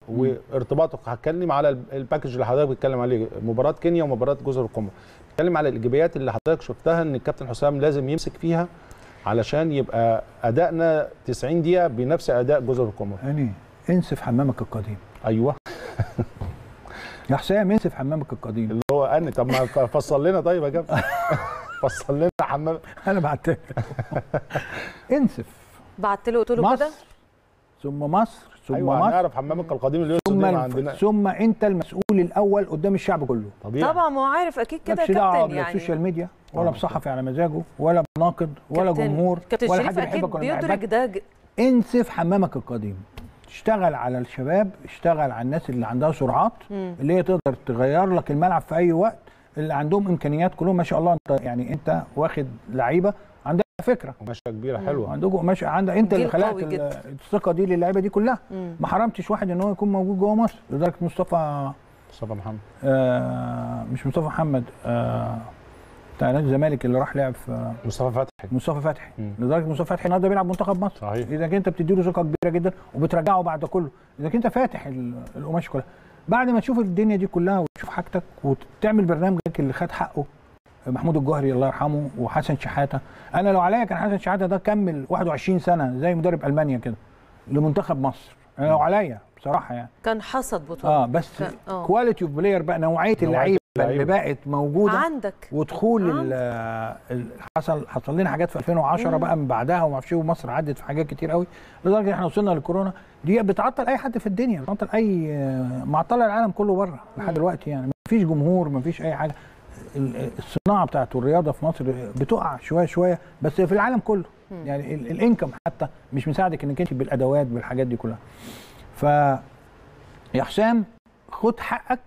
وارتباطه هتكلم على ال- الباكج اللي حضرتك بتتكلم عليه مباراه كينيا ومباراه جزر القمر بتكلم على الايجابيات اللي حضرتك شفتها ان الكابتن حسام لازم يمسك فيها علشان يبقى ادائنا 90 دقيقه بنفس اداء جزر القمر يعني انسف حمامك القديم ايوه يا حسام انسف حمامك القديم اللي هو انا طب ما ف- فصل لنا طيب يا كابتن فصل لنا حمام انا بعتها انسف بعت له قلت له كده مصر ثم مصر ثم ايوه مصر هنعرف حمامك القديم اللي ثم يوصل الف... عندنا ثم انت المسؤول الاول قدام الشعب كله طبيعي طبعا ما هو عارف اكيد كده مالكش يا دعوه كابتن لا يعني بسوشيال ميديا ولا آه. بصحفي على مزاجه ولا بناقد ولا كابتن- جمهور كابتن ولا شريف حد اكيد بيحبك ولا ما بيدرك بيحبك ده ج- انسف حمامك القديم اشتغل على الشباب اشتغل على الناس اللي عندها سرعات مم. اللي هي تقدر تغير لك الملعب في اي وقت اللي عندهم امكانيات كلهم ما شاء الله انت يعني انت واخد لعيبه عندها فكره ماشيه كبيره حلوه عندكم ماشي عندك انت اللي جيل خلقت قوي ال- جدا. الثقه دي للعيبه دي كلها مم. ما حرمتش واحد ان هو يكون موجود جوه مصر لدرجه مصطفى مصطفى محمد آه مش مصطفى محمد آه بتاع نادي الزمالك اللي راح لعب في مصطفى فتحي مصطفى فتحي مم. لدرجه مصطفى فتحي النهارده بيلعب منتخب مصر صحيح. اذا انت بتديله ثقه كبيره جدا وبترجعه بعد كله اذا انت فاتح ال- القماش كلها بعد ما تشوف الدنيا دي كلها وتشوف حاجتك وتعمل برنامجك اللي خد حقه محمود الجوهري الله يرحمه وحسن شحاته انا لو عليا كان حسن شحاته ده كمل 21 سنه زي مدرب المانيا كده لمنتخب مصر انا لو عليا بصراحه يعني كان حصد بطوله اه بس كان- آه. كواليتي اوف بلاير بقى نوعيه اللعيبه اللي اللعيبة. بقت موجوده عندك ودخول آه. ال- ال- حصل حصل لنا حاجات في 2010 مم. بقى من بعدها وما اعرفش إيه، ومصر عدت في حاجات كتير قوي لدرجه ان احنا وصلنا للكورونا دي بتعطل اي حد في الدنيا بتعطل اي معطله العالم كله بره لحد دلوقتي يعني ما فيش جمهور ما فيش اي حاجه ال- الصناعه بتاعت الرياضه في مصر بتقع شويه شويه بس في العالم كله يعني ال- الانكم حتى مش مساعدك انك انت بالادوات بالحاجات دي كلها ف يا حسام خد حقك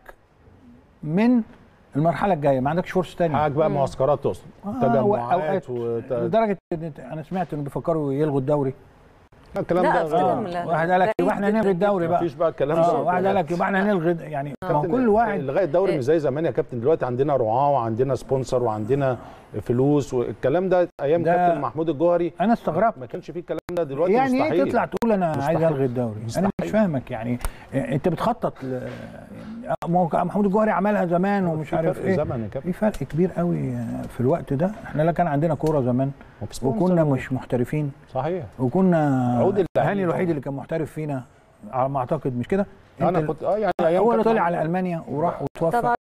من المرحله الجايه ما عندكش فرصه تانية حقك بقى معسكرات تقصد آه، تجمعات وأوقات. وت... لدرجه ان انا سمعت انه بيفكروا يلغوا الدوري الكلام لا، ده أفتكر غير- من لا- واحد قال لك بعيد يبقى احنا جداً هنلغي الدوري جداً. بقى مفيش بقى الكلام اه ده واحد قال لك يبقى احنا هنلغي يعني ما هو كابتن، كل واحد لغايه الدوري مش زي زمان يا كابتن دلوقتي عندنا رعاه وعندنا سبونسر وعندنا فلوس والكلام ده ايام ده- كابتن محمود الجوهري انا استغربت ما كانش فيه الكلام ده دلوقتي يعني مستحيل ايه تطلع تقول انا عايز مستحيل. الغي الدوري انا مستحيل. مش فاهمك يعني آه، انت بتخطط ل... يعني ما هو محمود الجوهري عملها زمان ومش في عارف فرق ايه زمن يا كابتن في فرق كبير قوي آه، في الوقت ده احنا لا كان عندنا كوره زمان وفي سبونسر وكنا و- مش محترفين صحيح وكنا عود اللعيبة. هاني الوحيد اللي كان محترف فينا على ما اعتقد مش كده انا انت كنت اه يعني ايام هو اللي كابتن طلع على المانيا وراح وتوفى طبعا